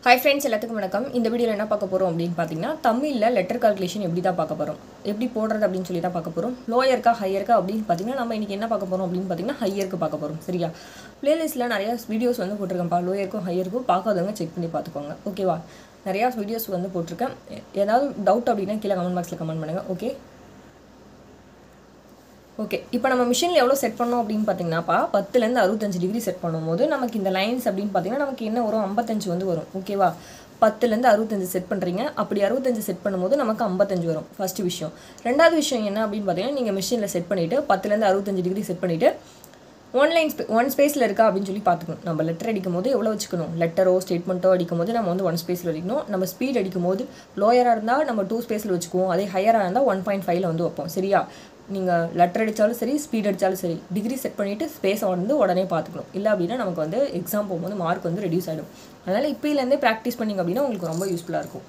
hi friends எல்லாத்துக்கும் வணக்கம் இந்த வீடியோவில் என்ன பார்க்க போகிறோம் அப்படின்னு பார்த்தீங்கன்னா தமிழில் லெட்டர் கால்குலேஷன் எப்படி தான் பார்க்க போகிறோம் எப்படி போடுறது அப்படின்னு சொல்லி தான் பார்க்க போகிறோம் லோயருக்கா ஹையருக்கா அப்படின்னு பார்த்தீங்கன்னா நம்ம இன்றைக்கி என்ன பார்க்க போகிறோம் அப்படின்னு பார்த்தீங்கன்னா ஹையருக்கு பார்க்க போகிறோம் சரியா பிளேலிஸ்ட்டில் நிறையா வீடியோஸ் வந்து போட்டிருக்கேன்ப்பா லோயருக்கும் ஹையருக்கும் பார்க்காதவங்க செக் பண்ணி பார்த்துக்கோங்க ஓகேவா நிறையா வீடியோஸ் வந்து போட்டிருக்கேன் எ- ஏதாவது டவுட் அப்படின்னா கீழே கமெண்ட் பாக்ஸில் கமெண்ட் பண்ணுங்கள் ஓகே ஓகே இப்போ நம்ம மிஷினில் எவ்வளோ செட் பண்ணோம் அப்படின்னு பார்த்தீங்கன்னாப்பா பத்துலேருந்து அறுபத்தஞ்சு டிகிரி செட் பண்ணும்போது நமக்கு இந்த லைன்ஸ் அப்படின்னு பார்த்தீங்கன்னா நமக்கு என்ன வரும் ஐம்பத்தஞ்சு வந்து வரும் ஓகேவா பத்துலேருந்து அறுபத்தஞ்சு செட் பண்ணுறீங்க அப்படி அறுபத்தஞ்சு செட் பண்ணும்போது நமக்கு ஐம்பத்தஞ்சு வரும் ஃபர்ஸ்ட் விஷயம் ரெண்டாவது விஷயம் என்ன அப்படின்னு பார்த்தீங்கன்னா நீங்கள் மிஷினில் செட் பண்ணிவிட்டு பத்துலேருந்து அறுபத்தஞ்சு டிகிரி செட் பண்ணிவிட்டு ஒன் லைன் ஸ்பே ஒன் ஸ்பேஸில் இருக்கா அப்படின்னு சொல்லி பார்த்துக்கணும் நம்ம லெட்டர் அடிக்கும் போது எவ்வளோ வச்சுக்கணும் லெட்டரோ ஸ்டேட்மெண்ட்டோ அடிக்கும் போது நம்ம வந்து ஒன் ஸ்பேஸில் அடிக்கணும் நம்ம ஸ்பீட் அடிக்கும் போது லோயராக இருந்தால் நம்ம டூ ஸ்பேஸில் வச்சுக்குவோம் அதே ஹையராக இருந்தால் ஒன் பாயிண்ட் ஃபைவ்ல வந்து வைப்போம் சரியா நீங்கள் லெட்டர் அடித்தாலும் சரி ஸ்பீட் அடித்தாலும் சரி டிகிரி செட் பண்ணிவிட்டு ஸ்பேஸை வந்து உடனே பார்த்துக்கணும் இல்லை அப்படின்னா நமக்கு வந்து எக்ஸாம் போகும்போது மார்க் வந்து ரெடியூஸ் ஆகிடும் அதனால் இப்போலேருந்தே ப்ராக்டிஸ் பண்ணிங்க அப்படின்னா உங்களுக்கு ரொம்ப யூஸ்ஃபுல்லாக இருக்கும்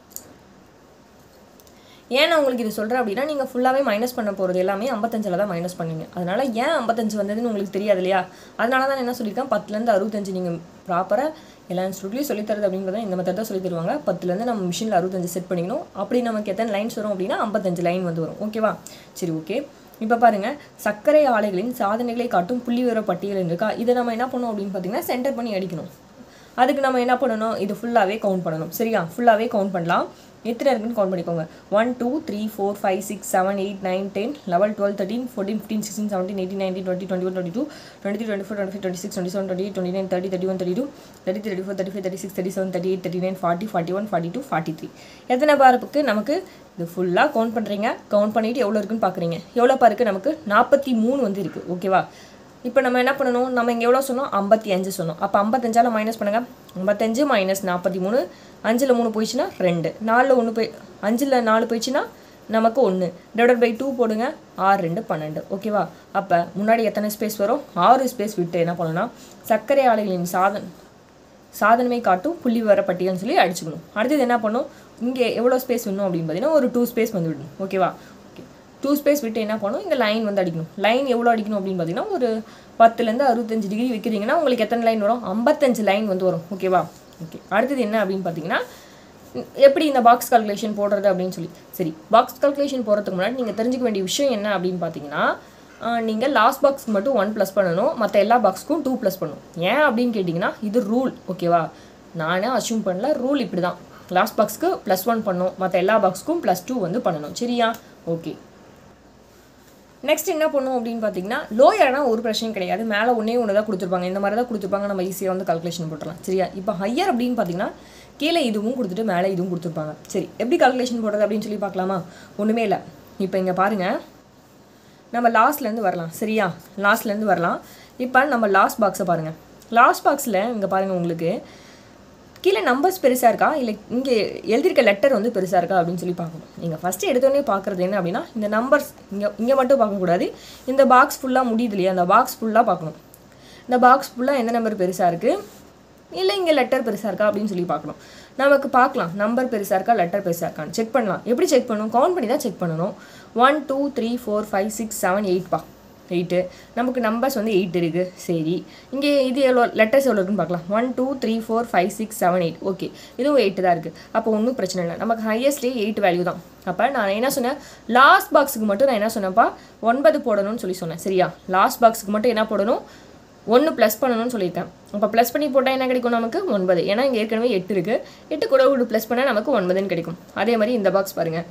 ஏன் நான் உங்களுக்கு இது சொல்கிறேன் அப்படின்னா நீங்கள் ஃபுல்லாகவே மைனஸ் பண்ண போகிறது எல்லாமே ஐம்பத்தஞ்சில் தான் மைனஸ் பண்ணுவீங்க அதனால் ஏன் ஐம்பத்தஞ்சு வந்ததுன்னு உங்களுக்கு தெரியாது இல்லையா அதனால தான் நான் என்ன சொல்லியிருக்கேன் பத்துலேருந்து அறுபத்தஞ்சு நீங்கள் ப்ராப்பராக எல்லா இன்ஸ்டியூட்லேயும் சொல்லித்தரது அப்படிங்கிறத இந்த மெத்தட் தான் சொல்லி தருவாங்க பத்துலேருந்து நம்ம மிஷினில் அறுபத்தஞ்சு செட் பண்ணிக்கணும் அப்படி நமக்கு எத்தனை லைன்ஸ் வரும் அப்படின்னா ஐம்பத்தஞ்சு லைன் வந்து வரும் ஓகேவா சரி ஓகே இப்போ பாருங்க சர்க்கரை ஆலைகளின் சாதனைகளை காட்டும் புள்ளி விவர பட்டியல் இருக்கா இதை நம்ம என்ன பண்ணோம் அப்படின்னு பார்த்தீங்கன்னா சென்டர் பண்ணி அடிக்கணும் அதுக்கு நம்ம என்ன பண்ணணும் இது ஃபுல்லாகவே கவுண்ட் பண்ணணும் சரியா ஃபுல்லாகவே கவுண்ட் பண்ணலாம் எத்தனை இருக்குன்னு கவுண்ட் பண்ணிக்கோங்க one two three four five six seven eight nine ten eleven twelve thirteen fourteen fifteen sixteen seventeen eighteen nineteen twenty twenty one twenty two twenty twenty four twenty twenty six twenty seven twenty eight twenty nine thirty thirty one thirty two thirty thirty four thirty five thirty six thirty seven thirty eight thirty nine forty forty one forty two forty three எத்தனை பாருக்கு நமக்கு இது ஃபுல்லாக count பண்ணுறீங்க count பண்ணிவிட்டு எவ்வளோ இருக்குன்னு பார்க்குறீங்க எவ்வளோ பாருக்கு நமக்கு நாற்பத்தி மூணு வந்து இருக்குது ஓகேவா இப்போ நம்ம என்ன பண்ணணும் நம்ம இங்கே எவ்வளோ சொன்னோம் ஐம்பத்தி அஞ்சு சொன்னோம் அப்போ ஐம்பத்தஞ்சால் மைனஸ் பண்ணுங்க ஐம்பத்தஞ்சு மைனஸ் நாற்பத்தி மூணு அஞ்சில் மூணு போயிடுச்சுன்னா ரெண்டு நாலில் ஒன்று போய் அஞ்சில் நாலு போயிடுச்சுன்னா நமக்கு ஒன்று டிவைடட் பை டூ போடுங்க ஆறு ரெண்டு பன்னெண்டு ஓகேவா அப்போ முன்னாடி எத்தனை ஸ்பேஸ் வரும் ஆறு ஸ்பேஸ் விட்டு என்ன பண்ணணும்னா சர்க்கரை ஆலைகளின் சாதன் சாதனமே காட்டும் புள்ளி விவர பட்டியல்னு சொல்லி அடிச்சுக்கணும் அடுத்தது என்ன பண்ணும் இங்கே எவ்வளோ ஸ்பேஸ் வேணும் அப்படின்னு பார்த்தீங்கன்னா ஒரு டூ ஸ்பேஸ் வந்து விடணும் ஓகேவா ஓகே டூ ஸ்பேஸ் விட்டு என்ன பண்ணணும் இங்கே லைன் வந்து அடிக்கணும் லைன் எவ்வளோ அடிக்கணும் அப்படின்னு பார்த்தீங்கன்னா ஒரு பத்துலேருந்து அறுபத்தஞ்சு டிகிரி வைக்கிறீங்கன்னா உங்களுக்கு எத்தனை லைன் வரும் ஐம்பத்தஞ்சு லைன் வந்து வரும் ஓகேவா ஓகே அடுத்தது என்ன அப்படின்னு பார்த்தீங்கன்னா உம், எப்படி இந்த பாக்ஸ் கால்குலேஷன் போடுறது அப்படின்னு சொல்லி சரி பாக்ஸ் கால்குலேஷன் போடுறதுக்கு முன்னாடி நீங்கள் தெரிஞ்சுக்க வேண்டிய விஷயம் என்ன அப்படின்னு பார்த்தீங்கன்னா நீங்கள் லாஸ்ட் பாக்ஸ்க்கு மட்டும் ஒன் ப்ளஸ் பண்ணணும் மற்ற எல்லா பாக்ஸ்க்கும் டூ ப்ளஸ் பண்ணணும் ஏன் அப்படின்னு கேட்டிங்கன்னா இது ரூல் ஓகேவா நானே அசியூம் பண்ணல ரூல் இப்படி தான் லாஸ்ட் பாக்ஸ்க்கு ப்ளஸ் ஒன் பண்ணணும் மற்ற எல்லா பாக்ஸ்க்கும் ப்ளஸ் டூ வந்து பண்ணணும் சரியா ஓகே நெக்ஸ்ட் என்ன பண்ணும் அப்படின்னு பார்த்தீங்கன்னா லோயர்னா ஒரு பிரச்சனையும் கிடையாது மேலே ஒன்றே ஒன்று தான் கொடுத்துருப்பாங்க இந்த மாதிரி தான் கொடுத்துருப்பாங்க நம்ம ஈஸியாக வந்து கால்குலேஷன் போட்டுடலாம் சரியா இப்போ ஹையர் அப்படின்னு பார்த்தீங்கன்னா கீழே இதுவும் கொடுத்துட்டு மேலே இதுவும் கொடுத்துருப்பாங்க சரி எப்படி கால்குலேஷன் போடுறது அப்படின்னு சொல்லி பார்க்கலாமா ஒன்றுமே இல்லை இப்போ இங்கே பாருங்கள் நம்ம லாஸ்ட்லேருந்து வரலாம் சரியா லாஸ்ட்லேருந்து வரலாம் இப்போ நம்ம லாஸ்ட் பாக்ஸை பாருங்கள் லாஸ்ட் பாக்ஸில் இங்கே பாருங்கள் உங்களுக்கு கீழே நம்பர்ஸ் பெருசாக இருக்கா இல்லை இங்கே எழுதியிருக்க லெட்டர் வந்து பெருசாக இருக்கா அப்படின்னு சொல்லி பார்க்கணும் நீங்கள் ஃபஸ்ட்டு எடுத்தோடனே பார்க்குறது என்ன அப்படின்னா இந்த நம்பர்ஸ் இங்கே இங்கே மட்டும் பார்க்கக்கூடாது இந்த பாக்ஸ் ஃபுல்லாக முடியுது இல்லையா அந்த பாக்ஸ் ஃபுல்லாக பார்க்கணும் இந்த பாக்ஸ் ஃபுல்லாக எந்த நம்பர் பெருசாக இருக்குது இல்லை இங்கே லெட்டர் பெருசாக இருக்கா அப்படின்னு சொல்லி பார்க்கணும் நமக்கு பார்க்கலாம் நம்பர் பெருசாக இருக்கா லெட்டர் பெருசாக இருக்கான்னு செக் பண்ணலாம் எப்படி செக் பண்ணணும் கவுண்ட் பண்ணி தான் செக் பண்ணணும் one two three four five six seven எயிட்பா எயிட்டு நமக்கு நம்பர்ஸ் வந்து எயிட் இருக்குது சரி இங்கே இது எவ்வளோ லெட்டர்ஸ் எவ்வளோ இருக்குன்னு பார்க்கலாம் one two three four five six seven eight okay இதுவும் எயிட்டு தான் இருக்குது அப்போ ஒன்றும் பிரச்சனை இல்லை நமக்கு ஹையஸ்ட்லேயே எயிட் வேல்யூ தான் அப்போ நான் என்ன சொன்னேன் லாஸ்ட் பாக்ஸுக்கு மட்டும் நான் என்ன சொன்னேன்ப்பா ஒன்பது போடணும்னு சொல்லி சொன்னேன் சரியா லாஸ்ட் பாக்ஸுக்கு மட்டும் என்ன போடணும் ஒன்று ப்ளஸ் பண்ணணும்னு சொல்லியிருக்கேன் அப்போ ப்ளஸ் பண்ணி போட்டால் என்ன கிடைக்கும் நமக்கு ஒன்பது ஏன்னா இங்கே ஏற்கனவே எட்டு இருக்குது எட்டு கூட ஒரு ப்ளஸ் பண்ணால் நமக்கு ஒன்பதுன்னு கிடைக்கும் அதே மாதிரி இந்த பாக்ஸ் பாருங்கள்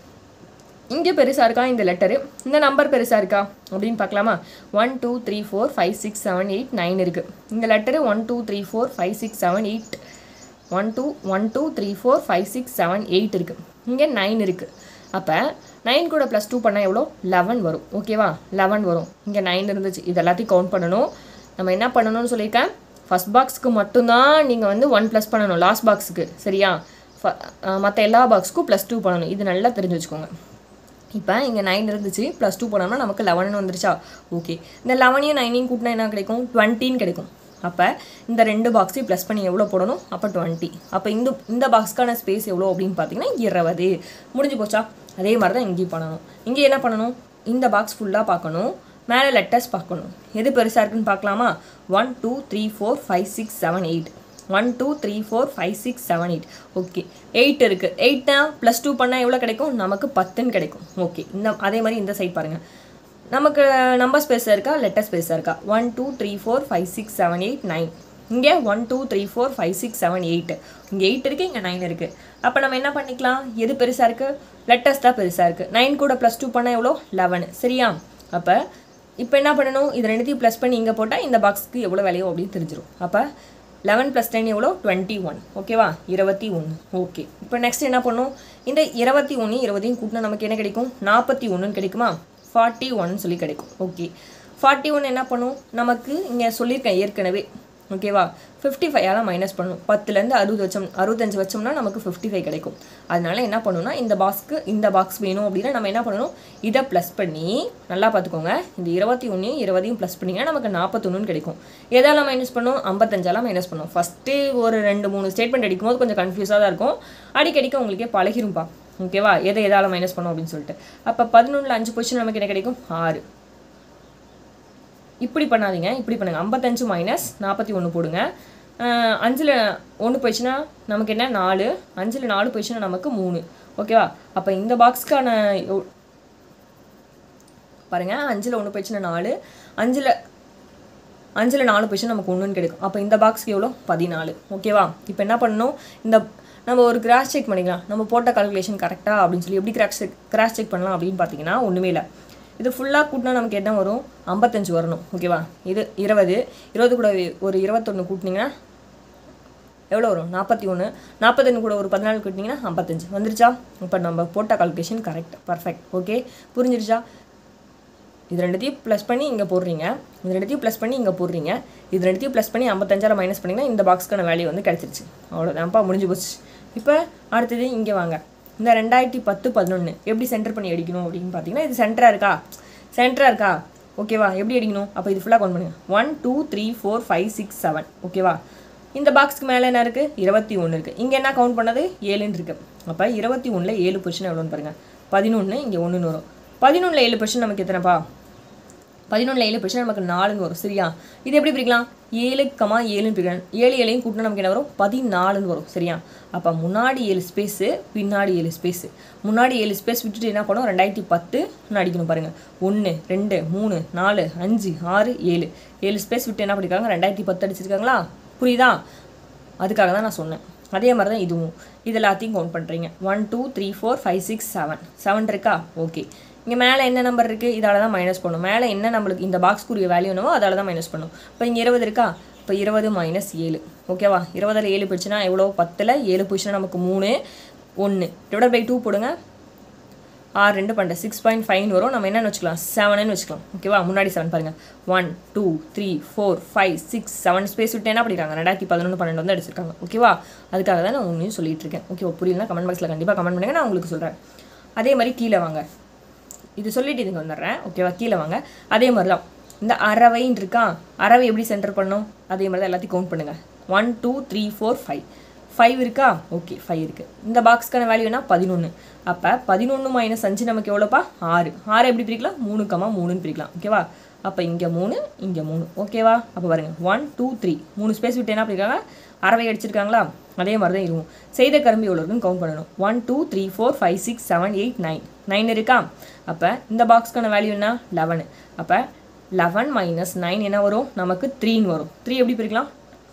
இங்கே பெருசாக இருக்கா இந்த லெட்டரு இந்த நம்பர் பெருசாக இருக்கா அப்படின்னு பார்க்கலாமா one two three four five six seven eight nine இருக்குது இந்த letter one two three four five six seven eight one two one two three four five six seven eight இருக்குது இங்கே நைன் இருக்குது அப்போ நைன் கூட ப்ளஸ் டூ பண்ணால் எவ்வளோ eleven வரும் ஓகேவா லெவன் வரும் இங்கே நைன் இருந்துச்சு இது எல்லாத்தையும் கவுண்ட் பண்ணணும் நம்ம என்ன பண்ணணும்னு சொல்லியிருக்கேன் ஃபஸ்ட் பாக்ஸுக்கு மட்டும்தான் நீங்கள் வந்து ஒன் ப்ளஸ் பண்ணணும் லாஸ்ட் பாக்ஸுக்கு சரியா மற்ற எல்லா பாக்ஸுக்கும் ப்ளஸ் டூ பண்ணணும் இது நல்லா தெரிஞ்சு வச்சுக்கோங்க இப்போ இங்கே நைன் இருந்துச்சு ப்ளஸ் டூ போனோம்னா நமக்கு லெவன் வந்துருச்சா ஓகே இந்த லெவனையும் நைனையும் கூட்டினா என்ன கிடைக்கும் டுவெண்ட்டின்னு கிடைக்கும் அப்போ இந்த ரெண்டு பாக்ஸையும் ப்ளஸ் பண்ணி எவ்வளோ போடணும் அப்போ டுவெண்ட்டி அப்போ இந்த இந்த பாக்ஸ்க்கான ஸ்பேஸ் எவ்வளோ அப்படின்னு பார்த்தீங்கன்னா இருபது முடிஞ்சு போச்சா அதே மாதிரி தான் இங்கேயும் பண்ணணும் இங்கே என்ன பண்ணணும் இந்த பாக்ஸ் ஃபுல்லாக பார்க்கணும் மேலே லெட்டர்ஸ் பார்க்கணும் எது பெருசாக இருக்குன்னு பார்க்கலாமா one two three four five six seven eight one two three four five six seven eight okay eight இருக்குது எயிட்னா ப்ளஸ் டூ பண்ணால் எவ்வளோ கிடைக்கும் நமக்கு பத்துன்னு கிடைக்கும் ஓகே இந்த அதே மாதிரி இந்த சைட் பாருங்கள் நமக்கு நம்பர் ஸ்பேஸாக இருக்கா லெட்டர் ஸ்பேஸாக இருக்கா one two three four five six seven eight nine இங்கே one two three four five six seven eight இங்கே எயிட் இருக்குது இங்கே நைன் இருக்குது அப்போ நம்ம என்ன பண்ணிக்கலாம் எது பெருசாக இருக்குது லெட்டர்ஸ் தான் பெருசாக இருக்குது நைன் கூட ப்ளஸ் டூ பண்ணால் எவ்வளோ லெவனு சரியா அப்போ இப்போ என்ன பண்ணணும் இது ரெண்டுத்தையும் ப்ளஸ் பண்ணி இங்கே போட்டால் இந்த பாக்ஸ்க்கு எவ்வளோ விலையோ அப்படின்னு தெரிஞ்சிடும் அப்போ லெவன் ப்ளஸ் டென் எவ்வளோ டுவெண்ட்டி ஒன் ஓகேவா இருபத்தி ஒன்று ஓகே இப்போ நெக்ஸ்ட் என்ன பண்ணும் இந்த இருபத்தி ஒன்று இருபதையும் கூட்டினா நமக்கு என்ன கிடைக்கும் நாற்பத்தி ஒன்றுன்னு கிடைக்குமா ஃபார்ட்டி ஒன்னு சொல்லி கிடைக்கும் ஓகே ஃபார்ட்டி ஒன் என்ன பண்ணும் நமக்கு இங்கே சொல்லியிருக்கேன் ஏற்கனவே ஓகேவா ஃபிஃப்டி ஃபைவால் மைனஸ் பண்ணும் பத்துலேருந்து அறுபது வச்சோம் அறுபத்தஞ்சு வச்சோம்னா நமக்கு ஃபிஃப்டி ஃபைவ் கிடைக்கும் அதனால என்ன பண்ணணும்னா இந்த பாக்ஸ்க்கு இந்த பாக்ஸ் வேணும் அப்படின்னா நம்ம என்ன பண்ணணும் இதை ப்ளஸ் பண்ணி நல்லா பார்த்துக்கோங்க இந்த இருபத்தி ஒன்றையும் இருபதையும் ப்ளஸ் பண்ணிங்கன்னா நமக்கு நாற்பத்தொன்னு கிடைக்கும் எதால் மைனஸ் பண்ணும் ஐம்பத்தஞ்சாலாம் மைனஸ் பண்ணும் ஃபஸ்ட்டு ஒரு ரெண்டு மூணு ஸ்டேட்மெண்ட் அடிக்கும்போது கொஞ்சம் கன்ஃபியூஸாக தான் இருக்கும் அடிக்கடிக்க உங்களுக்கே பழகிரும்பா ஓகேவா எதை எதால் மைனஸ் பண்ணும் அப்படின்னு சொல்லிட்டு அப்போ பதினொன்றில் அஞ்சு பொசிஷன் நமக்கு என்ன கிடைக்கும் ஆறு இப்படி பண்ணாதீங்க இப்படி பண்ணுங்க ஐம்பத்தஞ்சு மைனஸ் நாற்பத்தி ஒன்று போடுங்க அஹ் அஞ்சில் ஒன்று போயிடுச்சுன்னா நமக்கு என்ன நாலு அஞ்சில் நாலு போயிடுச்சுன்னா நமக்கு மூணு ஓகேவா அப்போ இந்த பாக்ஸ்க்கான எவ்- பாருங்க அஞ்சில் ஒன்று போயிடுச்சுன்னா நாலு அஞ்சில் அஞ்சில் நாலு பொசிஷன் நமக்கு ஒன்றுன்னு கிடைக்கும் அப்போ இந்த பாக்ஸ்க்கு எவ்வளோ பதினாலு ஓகேவா இப்போ என்ன பண்ணணும் இந்த நம்ம ஒரு கிராஸ் செக் பண்ணிக்கலாம் நம்ம போட்ட கால்குலேஷன் கரெக்டாக அப்படின்னு சொல்லி எப்படி கிராஸ் செக் கிராஸ் செக் பண்ணலாம் அப்படின்னு பார்த்தீங்கன்னா ஒன்றுமே இல்லை இது ஃபுல்லாக கூட்டினா நமக்கு என்ன வரும் ஐம்பத்தஞ்சு வரணும் ஓகேவா இது இருபது இருபது கூட ஒரு இருபத்தொன்று கூட்டினீங்கன்னா எவ்வளோ வரும் நாற்பத்தி ஒன்று நாற்பத்தொன்று கூட ஒரு பதினாலு கூட்டினீங்கன்னா ஐம்பத்தஞ்சு வந்துருச்சா இப்போ நம்ம போட்ட கால்குலேஷன் கரெக்ட் பர்ஃபெக்ட் ஓகே புரிஞ்சிருச்சா இது ரெண்டுத்தையும் ப்ளஸ் பண்ணி இங்கே போடுறீங்க இது ரெண்டுத்தையும் ப்ளஸ் பண்ணி இங்கே போடுறீங்க இது ரெண்டுத்தையும் ப்ளஸ் பண்ணி ஐம்பத்தஞ்சாயிரம் மைனஸ் பண்ணிங்கன்னா இந்த பாக்ஸ்க்கான வேல்யூ வந்து கிடச்சிருச்சு அவ்வளோதான்ப்பா முடிஞ்சு போச்சு இப்போ அடுத்தது இங்கே வாங்க இந்த ரெண்டாயிரத்தி பத்து பதினொன்று எப்படி சென்டர் பண்ணி அடிக்கணும் அப்படின்னு பார்த்தீங்கன்னா இது சென்டராக இருக்கா சென்டராக இருக்கா ஓகேவா எப்படி அடிக்கணும் அப்போ இது ஃபுல்லாக கவுண்ட் பண்ணுங்க one two three four five six seven ஓகேவா இந்த பாக்ஸ்க்கு மேலே என்ன இருக்குது இருபத்தி ஒன்று இருக்குது இங்கே என்ன கவுண்ட் பண்ணது ஏழுன்னு இருக்குது அப்போ இருபத்தி ஒன்றில் ஏழு பொசிஷன் எவ்வளோன்னு பாருங்கள் பதினொன்று இங்கே ஒன்றுன்னு வரும் பதினொன்றில் ஏழு பொசிஷன் நமக்கு எத்தனைப்பா பதினொன்றில் ஏழு பொசிஷன் நமக்கு நாலுன்னு வரும் சரியா இது எப்படி பிரிக்கலாம் ஏழு கமா ஏழுன்னு பிரிக்கலாம் ஏழு ஏழையும் கூட்டினா நமக்கு என்ன வரும் பதினாலுன்னு வரும் சரியா அப்போ முன்னாடி ஏழு ஸ்பேஸு பின்னாடி ஏழு ஸ்பேஸு முன்னாடி ஏழு ஸ்பேஸ் விட்டுட்டு என்ன பண்ணும் ரெண்டாயிரத்தி பத்து அடிக்கணும் பாருங்கள் ஒன்று ரெண்டு மூணு நாலு அஞ்சு ஆறு ஏழு ஏழு ஸ்பேஸ் விட்டு என்ன பண்ணிருக்காங்க ரெண்டாயிரத்தி பத்து அடிச்சிருக்காங்களா புரியுதா அதுக்காக தான் நான் சொன்னேன் அதே மாதிரி தான் இதுவும் இது எல்லாத்தையும் கவுண்ட் பண்ணுறீங்க one two three four five six seven seven இருக்கா ஓகே இங்கே மேலே என்ன நம்பர் இருக்குது இதால் தான் மைனஸ் பண்ணும் மேலே என்ன நம்மளுக்கு இந்த பாக்ஸ்க்குரிய வேல்யூ என்னவோ அதால் தான் மைனஸ் பண்ணும் இப்போ இங்கே இருபது இருக்கா இப்போ இருபது மைனஸ் ஏழு ஓகேவா இருபதில் ஏழு போயிடுச்சுன்னா எவ்வளோ பத்தில் ஏழு போயிடுச்சுன்னா நமக்கு மூணு ஒன்று டிவைட் பை டூ போடுங்க ஆறு ரெண்டு பண்ணுற சிக்ஸ் பாயிண்ட் ஃபைவ் வரும் நம்ம என்னென்னு வச்சுக்கலாம் செவனுன்னு வச்சுக்கலாம் ஓகேவா முன்னாடி செவன் பாருங்கள் one two three four five six seven space விட்டு என்ன பண்ணிருக்காங்க ரெண்டாயிரத்தி பதினொன்று பன்னெண்டு வந்து அடிச்சிருக்காங்க ஓகேவா அதுக்காக தான் நான் ஒன்றையும் சொல்லிட்டு இருக்கேன் ஓகேவா புரியலனா கமெண்ட் பாக்ஸில் கண்டிப்பாக கமெண்ட் பண்ணுங்க நான் உங்களுக்கு சொல்கிறேன் அதே மாதிரி கீழே வாங்க இது சொல்லிட்டு இதுங்க வந்துடுறேன் ஓகேவா கீழே வாங்க அதே மாதிரி தான் இந்த அறவைன்னு இருக்கா அறவை எப்படி சென்டர் பண்ணும் அதே மாதிரி தான் எல்லாத்தையும் கவுண்ட் பண்ணுங்கள் one two three four five five இருக்கா ஓகே ஃபைவ் இருக்குது இந்த பாக்ஸ்க்கான வேல்யூனா பதினொன்று அப்போ பதினொன்று மைனஸ் அஞ்சு நமக்கு எவ்வளோப்பா ஆறு ஆறு எப்படி பிரிக்கலாம் மூணு கமா மூணுன்னு பிரிக்கலாம் ஓகேவா அப்போ இங்கே மூணு இங்கே மூணு ஓகேவா அப்போ பாருங்கள் ஒன் டூ த்ரீ மூணு ஸ்பேஸ் விட்டு என்ன பண்ணிருக்காங்க அறவை அடிச்சிருக்காங்களா அதே மாதிரி தான் இதுவும் செய்த கரும்பு எவ்வளோ இருக்குன்னு கவுண்ட் பண்ணணும் one two three four five six seven eight nine nine இருக்கா அப்போ இந்த பாக்ஸ்க்கான வேல்யூ என்ன லெவனு அப்போ லெவன் மைனஸ் நைன் என்ன வரும் நமக்கு த்ரீன்னு வரும் த்ரீ எப்படி பிரிக்கலாம்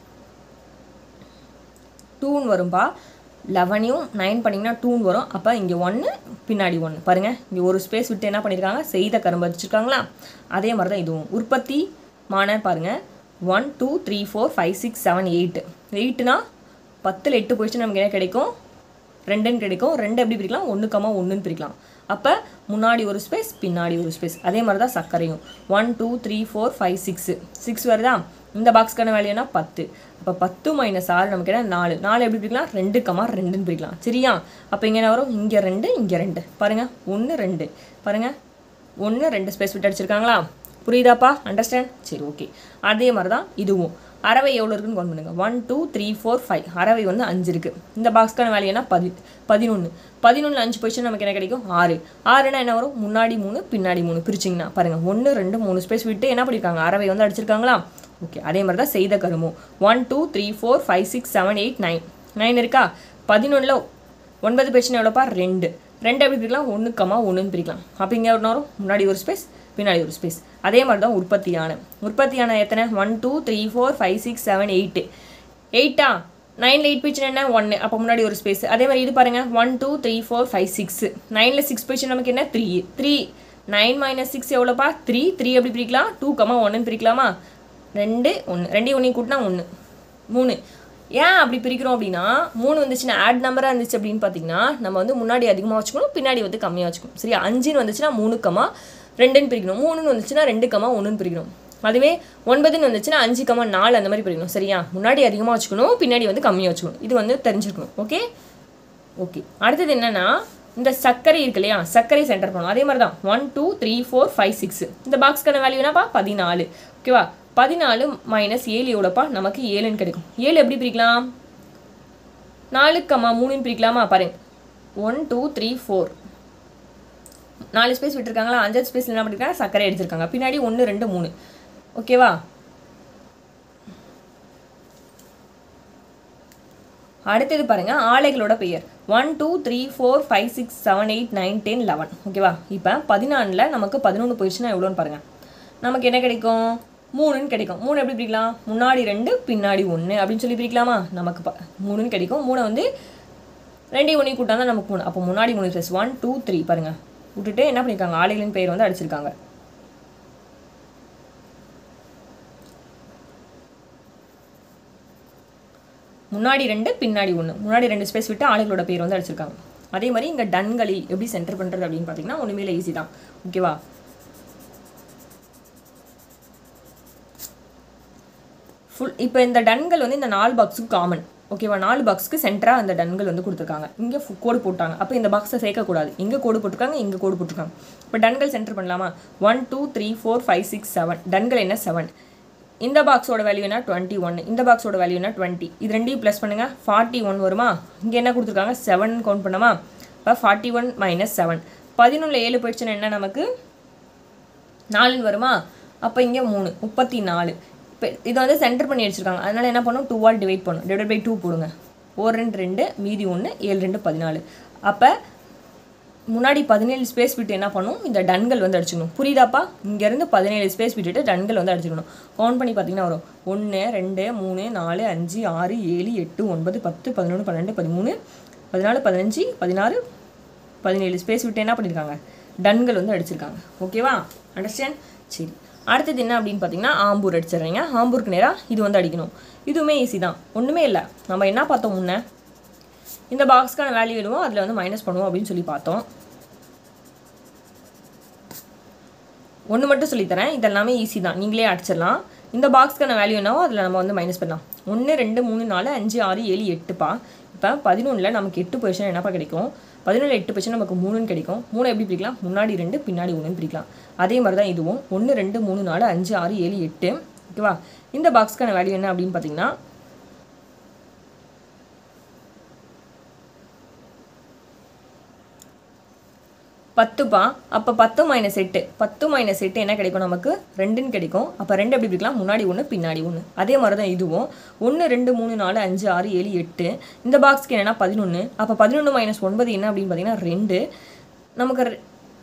டூன்னு வரும்பா லெவனையும் நைன் பண்ணிங்கன்னா டூன்னு வரும் அப்போ இங்கே ஒன்று பின்னாடி ஒன்று பாருங்கள் இங்கே ஒரு ஸ்பேஸ் விட்டு என்ன பண்ணியிருக்காங்க செய்த கரும்பு வச்சுருக்காங்களா அதே மாதிரி தான் இதுவும் உற்பத்தி மான பாருங்கள் one two three four five six seven eight எயிட்டுனா பத்தில் எட்டு போயிடுச்சு நமக்கு என்ன கிடைக்கும் ரெண்டுன்னு கிடைக்கும் ரெண்டு எப்படி பிரிக்கலாம் ஒன்று கமா ஒன்றுன்னு பிரிக்கலாம் அப்போ முன்னாடி ஒரு ஸ்பேஸ் பின்னாடி ஒரு ஸ்பேஸ் அதே மாதிரி தான் சர்க்கரையும் one two three four five six six வருதா இந்த பாக்ஸ்க்கான வேல்யூனா பத்து அப்போ பத்து மைனஸ் ஆறு நமக்கு என்ன நாலு நாலு எப்படி பிரிக்கலாம் ரெண்டு கமா ரெண்டுன்னு பிரிக்கலாம் சரியா அப்போ இங்கே என்ன வரும் இங்கே ரெண்டு இங்கே ரெண்டு பாருங்கள் ஒன்று ரெண்டு பாருங்கள் ஒன்று ரெண்டு ஸ்பேஸ் விட்டு அடிச்சிருக்காங்களா புரியுதாப்பா அண்டர்ஸ்டாண்ட் சரி ஓகே அதே மாதிரி தான் இதுவும் அறவை எவ்வளோ இருக்குன்னு கவுண்ட் பண்ணுங்க one two three four five அறவை வந்து அஞ்சு இருக்குது இந்த பாக்ஸ்க்கான வேல்யூ என்ன பதி பதினொன்று பதினொன்று அஞ்சு பொசிஷன் நமக்கு என்ன கிடைக்கும் ஆறு ஆறுனா என்ன வரும் முன்னாடி மூணு பின்னாடி மூணு பிரிச்சிங்கன்னா பாருங்கள் ஒன்று ரெண்டு மூணு ஸ்பேஸ் விட்டு என்ன பண்ணியிருக்காங்க அறவை வந்து அடிச்சிருக்காங்களா ஓகே அதே மாதிரி தான் செய்த கருமம் one two three four five six seven eight nine nine இருக்கா பதினொன்றில் ஒன்பது பிரச்சனை எவ்வளோப்பா ரெண்டு ரெண்டு எப்படி பிரிக்கலாம் ஒன்று கமா ஒன்றுன்னு பிரிக்கலாம் அப்போ இங்கே ஒரு நேரம் முன்னாடி ஒரு ஸ்பேஸ் பின்னாடி ஒரு ஸ்பேஸ் அதே மாதிரி தான் உற்பத்தியான உற்பத்தியான எத்தனை one two three four five six seven eight எயிட்டா நைனில் எயிட் போயிடுச்சுன்னா என்ன ஒன்று அப்போ முன்னாடி ஒரு ஸ்பேஸ் அதே மாதிரி இது பாருங்கள் one two three four five six நைனில் சிக்ஸ் போயிடுச்சு நமக்கு என்ன three three nine minus six எவ்வளோப்பா த்ரீ த்ரீ எப்படி பிரிக்கலாம் டூ கமா ஒன்றுன்னு பிரிக்கலாமா ரெண்டு ஒன்று ரெண்டு ஒன்றையும் கூட்டினா ஒன்று மூணு ஏன் அப்படி பிரிக்கிறோம் அப்படின்னா மூணு வந்துச்சுன்னா ஆட் நம்பராக இருந்துச்சு அப்படின்னு பார்த்தீங்கன்னா நம்ம வந்து முன்னாடி அதிகமாக வச்சுக்கணும் பின்னாடி வந்து கம்மியாக வச்சுக்கணும் சரியா அஞ்சுன்னு வந்துச்சுன்னா மூணு கமா ரெண்டுன்னு பிரிக்கணும் மூணுன்னு வந்துச்சுன்னா ரெண்டு கமா ஒன்றுன்னு பிரிக்கணும் அதுவே ஒன்பதுன்னு வந்துச்சுன்னா அஞ்சு கமா நாலு அந்த மாதிரி பிரிக்கணும் சரியா முன்னாடி அதிகமாக வச்சுக்கணும் பின்னாடி வந்து கம்மியாக வச்சுக்கணும் இது வந்து தெரிஞ்சுக்கணும் ஓகே ஓகே அடுத்தது என்னன்னா இந்த சர்க்கரை இருக்கு இல்லையா சர்க்கரை சென்டர் பண்ணணும் அதே மாதிரி தான் one two three four five six இந்த பாக்ஸ்க்கான வேல்யூ என்னப்பா பதினாலு ஓகேவா பதினாலு மைனஸ் ஏழு எவ்வளோப்பா நமக்கு ஏழுன்னு கிடைக்கும் ஏழு எப்படி பிரிக்கலாம் நாலு கம்மா மூணுன்னு பிரிக்கலாமா பாருங்க ஒன் டூ த்ரீ ஃபோர் நாலு ஸ்பேஸ் விட்டுருக்காங்களா அஞ்சாவது ஸ்பேஸ் என்ன பண்ணிருக்காங்க சர்க்கரை எடுத்திருக்காங்க பின்னாடி ஒன்று ரெண்டு மூணு ஓகேவா அடுத்தது பாருங்க ஆலைகளோட பெயர் one two three four five six seven eight nine ten eleven ஓகேவா இப்போ பதினாலில் நமக்கு பதினொன்று போயிடுச்சுன்னா எவ்வளோன்னு பாருங்க நமக்கு என்ன கிடைக்கும் மூணுன்னு கிடைக்கும் மூணு எப்படி பிரிக்கலாம் முன்னாடி ரெண்டு பின்னாடி ஒன்று அப்படின்னு சொல்லி பிரிக்கலாமா நமக்கு ப மூணுன்னு கிடைக்கும் மூணை வந்து ரெண்டு ஒன்றையும் கூட்டா தான் நமக்கு மூணு அப்போ முன்னாடி மூணு ப்ளஸ் ஒன் டூ த்ரீ பாருங்க விட்டுட்டு என்ன பண்ணியிருக்காங்க ஆலைகளின் பெயர் வந்து அடிச்சிருக்காங்க முன்னாடி ரெண்டு பின்னாடி ஒன்று முன்னாடி ரெண்டு ஸ்பேஸ் விட்டு ஆளுகளோட பேர் வந்து அடிச்சிருக்காங்க அதே மாதிரி இங்கே டன்களி எப்படி சென்டர் பண்ணுறது அப்படின்னு பார்த்தீங்கன்னா ஒன்றுமே ஈஸி தான் ஓகேவா ஃபுல் இப்போ இந்த டன்கள் வந்து இந்த நாலு பாக்ஸுக்கு காமன் ஓகேவா நாலு பாக்ஸ்க்கு சென்டராக அந்த டன்கள் வந்து கொடுத்துருக்காங்க இங்கே கோடு போட்டாங்க அப்போ இந்த பாக்ஸை சேர்க்கக்கூடாது இங்கே கோடு போட்டிருக்காங்க இங்கே கோடு போட்டிருக்காங்க இப்போ டன்கள் சென்டர் பண்ணலாமா one two three four five six seven டன்கள் என்ன செவன் இந்த பாக்ஸோட வேல்யூ என்ன டுவெண்ட்டி ஒன் இந்த பாக்ஸோட வேல்யூ என்ன டுவெண்ட்டி இது ரெண்டையும் ப்ளஸ் பண்ணுங்க ஃபார்ட்டி ஒன் வருமா இங்கே என்ன கொடுத்துருக்காங்க செவன் கவுண்ட் பண்ணாமா இப்போ ஃபார்ட்டி ஒன் மைனஸ் செவன் பதினொன்றில் ஏழு போயிடுச்சுன்னா என்ன நமக்கு நாலுன்னு வருமா அப்போ இங்கே மூணு முப்பத்தி நாலு இப்போ இதை வந்து சென்டர் பண்ணி வச்சுருக்காங்க அதனால் என்ன பண்ணும் டூவால் டிவைட் பண்ணும் டிவைட் பை டூ போடுங்க ஒரு ரெண்டு ரெண்டு மீதி ஒன்று ஏழு ரெண்டு பதினாலு அப்போ முன்னாடி பதினேழு ஸ்பேஸ் விட்டு என்ன பண்ணும் இந்த டன்கள் வந்து அடிச்சுக்கணும் புரியுதாப்பா இங்கேருந்து பதினேழு ஸ்பேஸ் விட்டுட்டு டன்கள் வந்து அடிச்சுக்கணும் கவுண்ட் பண்ணி பார்த்தீங்கன்னா வரும் ஒன்று ரெண்டு மூணு நாலு அஞ்சு ஆறு ஏழு எட்டு ஒன்பது பத்து பதினொன்று பன்னெண்டு பதிமூணு பதினாலு பதினஞ்சு பதினாறு பதினேழு ஸ்பேஸ் விட்டு என்ன பண்ணியிருக்காங்க டன்கள் வந்து அடிச்சிருக்காங்க ஓகேவா அண்டர்ஸ்டாண்ட் சரி அடுத்தது என்ன அப்படின்னு பார்த்தீங்கன்னா ஆம்பூர் அடிச்சிடுறீங்க ஆம்பூருக்கு நேராக இது வந்து அடிக்கணும் இதுவுமே ஈஸி தான் ஒன்றுமே இல்லை நம்ம என்ன பார்த்தோம் முன்ன இந்த பாக்ஸ்க்கான வேல்யூ எழுவோம் அதில் வந்து மைனஸ் பண்ணுவோம் அப்படின்னு சொல்லி பார்த்தோம் ஒன்று மட்டும் சொல்லித்தரேன் இதெல்லாமே ஈஸி தான் நீங்களே அடிச்சிடலாம் இந்த பாக்ஸ்க்கான வேல்யூ என்னவோ அதில் நம்ம வந்து மைனஸ் பண்ணலாம் ஒன்று ரெண்டு மூணு நாலு அஞ்சு ஆறு ஏழு எட்டுப்பா இப்போ பதினொன்றில் நமக்கு எட்டு பொசிஷன் என்னப்பா கிடைக்கும் பதினொன்று எட்டு பொசிஷன் நமக்கு மூணுன்னு கிடைக்கும் மூணு எப்படி பிரிக்கலாம் முன்னாடி ரெண்டு பின்னாடி ஒன்றுன்னு பிரிக்கலாம் அதே மாதிரி தான் இதுவும் ஒன்று ரெண்டு மூணு நாலு அஞ்சு ஆறு ஏழு எட்டு ஓகேவா இந்த பாக்ஸ்க்கான வேல்யூ என்ன அப்படின்னு பார்த்தீங்கன்னா பத்துப்பா அப்போ பத்து மைனஸ் எட்டு பத்து மைனஸ் எட்டு என்ன கிடைக்கும் நமக்கு ரெண்டுன்னு கிடைக்கும் அப்போ ரெண்டு எப்படி பிரிக்கலாம் முன்னாடி ஒன்று பின்னாடி ஒன்று அதே மாதிரி தான் இதுவும் ஒன்று ரெண்டு மூணு நாலு அஞ்சு ஆறு ஏழு எட்டு இந்த பாக்ஸ்க்கு என்னென்னா பதினொன்று அப்போ பதினொன்று மைனஸ் ஒன்பது என்ன அப்படின்னு பார்த்தீங்கன்னா ரெண்டு நமக்கு ரெ-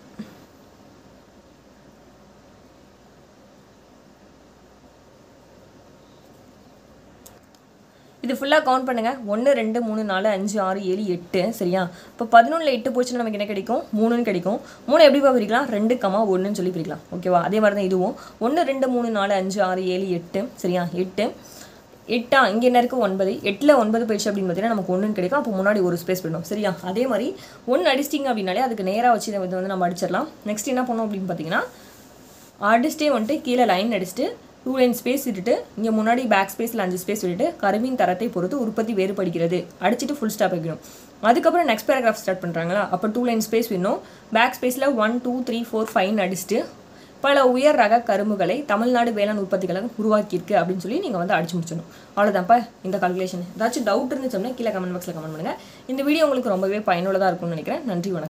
இது ஃபுல்லாக கவுண்ட் பண்ணுங்கள் ஒன்று ரெண்டு மூணு நாலு அஞ்சு ஆறு ஏழு எட்டு சரியா இப்போ பதினொன்றில் எட்டு போச்சுன்னா நமக்கு என்ன கிடைக்கும் மூணுன்னு கிடைக்கும் மூணு எப்படிப்பா பிரிக்கலாம் ரெண்டு கமா ஒன்றுன்னு சொல்லி பிரிக்கலாம் ஓகேவா அதே மாதிரி தான் இதுவும் ஒன்று ரெண்டு மூணு நாலு அஞ்சு ஆறு ஏழு எட்டு சரியா எட்டு எட்டா இங்கே என்ன இருக்குது ஒன்பது எட்டில் ஒன்பது போயிடுச்சு அப்படின்னு பார்த்தீங்கன்னா நமக்கு ஒன்றுன்னு கிடைக்கும் அப்போ முன்னாடி ஒரு ஸ்பேஸ் போயிடும் சரியா அதே மாதிரி ஒன்று அடிச்சிட்டிங்க அப்படின்னாலே அதுக்கு நேராக வச்சு இதை வந்து நம்ம அடிச்சிடலாம் நெக்ஸ்ட் என்ன பண்ணோம் அப்படின்னு பார்த்தீங்கன்னா அடிச்சுட்டே வந்துட்டு கீழே லைன் அடிச்சுட்டு டூ லைன் ஸ்பேஸ் விட்டுட்டு இங்கே முன்னாடி பேக் ஸ்பேஸில் அஞ்சு ஸ்பேஸ் விட்டுட்டு கருவின் தரத்தை பொறுத்து உற்பத்தி வேறுபடுகிறது அடிச்சுட்டு ஃபுல் ஸ்டாப் வைக்கணும் அதுக்கப்புறம் நெக்ஸ்ட் பேராகிராஃப் ஸ்டார்ட் பண்ணுறாங்களா அப்போ டூ லைன் ஸ்பேஸ் வேணும் பேக் ஸ்பேஸில் ஒன் டூ த்ரீ ஃபோர் ஃபைவ்னு அடிச்சுட்டு பல உயர் ரக கரும்புகளை தமிழ்நாடு வேளாண் உற்பத்தி கழகம் உருவாக்கியிருக்கு அப்படின்னு சொல்லி நீங்கள் வந்து அடிச்சு முடிச்சிடணும் அவ்வளோதான்ப்பா இந்த கால்குலேஷன் ஏதாச்சும் டவுட் இருந்துச்சோம்னா கீழே கமெண்ட் பாக்ஸில் கமெண்ட் பண்ணுங்கள் இந்த வீடியோ உங்களுக்கு ரொம்பவே பயனுள்ளதாக இருக்கும்னு நினைக்கிறேன் நன்றி வணக்கம்